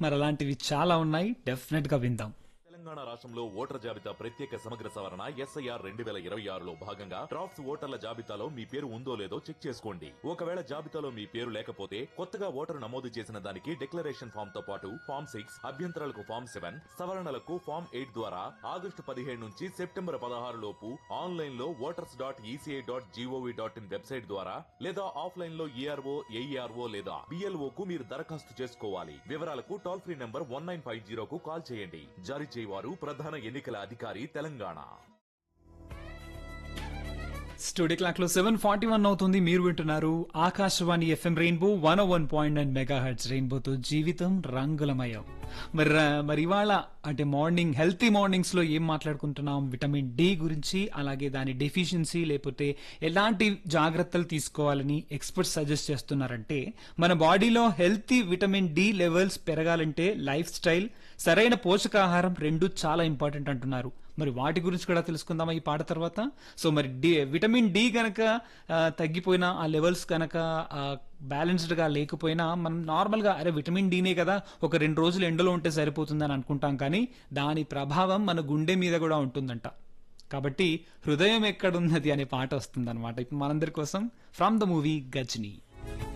మరి అలాంటివి చాలా ఉన్నాయి డెఫినెట్ గా విందాం తెలంగాణ రాష్ట్రంలో ఓటర్ జాబితా ప్రత్యేక సమగ్ర సవరణ ఎస్ఐఆర్ రెండు వేల ఇరవై ఆరులో భాగంగా డ్రాఫ్ట్స్ ఓటర్ల జాబితాలో మీ పేరు ఉందో లేదో చెక్ చేసుకోండి ఒకవేళ జాబితాలో మీ పేరు లేకపోతే కొత్తగా ఓటరు నమోదు చేసిన దానికి డిక్లరేషన్ ఫామ్ తో పాటు ఫామ్ సిక్స్ అభ్యంతరాలకు ఫామ్ సెవెన్ సవరణలకు ఫామ్ ఎయిట్ ద్వారా ఆగస్టు పదిహేడు నుంచి సెప్టెంబర్ పదహారు లోపు ఆన్లైన్ లో voters dot ECI dot GOV dot in website ద్వారా లేదా ఆఫ్లైన్ లో ఏఆర్ఓ ఏఈఆర్ఓ లేదా బిఎల్ఓ కు మీరు దరఖాస్తు చేసుకోవాలి వివరాలకు toll free number one nine five జీరోకు కాల్ చేయండి జారీ చేయవారు ప్రధాన ఎన్నికల అధికారి తెలంగాణ స్టూడియో క్లాక్ లో సెవెన్ ఫార్టీ వన్ అవుతుంది మీరు వింటున్నారు Akashvani FM Rainbow one one point nine megahertz రెయిన్బోతో జీవితం రంగులమయం మరి రా- మరి ఇవాళ అంటే మార్నింగ్ హెల్తీ మార్నింగ్స్ లో ఏం మాట్లాడుకుంటున్నాం విటమిన్ డి గురించి అలాగే దాని డెఫిషియన్సీ లేకపోతే ఎలాంటి జాగ్రత్తలు తీసుకోవాలని ఎక్స్పర్ట్స్ సజెస్ట్ చేస్తున్నారంటే మన బాడీలో హెల్తీ విటమిన్ డి లెవెల్స్ పెరగాలంటే లైఫ్ స్టైల్ సరైన పోషకాహారం రెండు చాలా ఇంపార్టెంట్ అంటున్నారు మరి వాటి గురించి కూడా తెలుసుకుందామా ఈ పాట తర్వాత సో మరి డి విటమిన్ డి గనక ఆ, తగ్గిపోయినా ఆ లెవెల్స్ కనుక బ్యాలెన్స్డ్ గా లేకపోయినా మనం నార్మల్ గా అరే విటమిన్ డీనే కదా ఒక రెండు రోజులు ఎండలో ఉంటే సరిపోతుందని అనుకుంటాం కానీ దాని ప్రభావం మన గుండె మీద కూడా ఉంటుందంట కాబట్టి హృదయం ఎక్కడున్నది అనే పాట వస్తుంది అనమాట ఇప్పుడు మనందరి కోసం ఫ్రమ్ ద మూవీ గజ్ని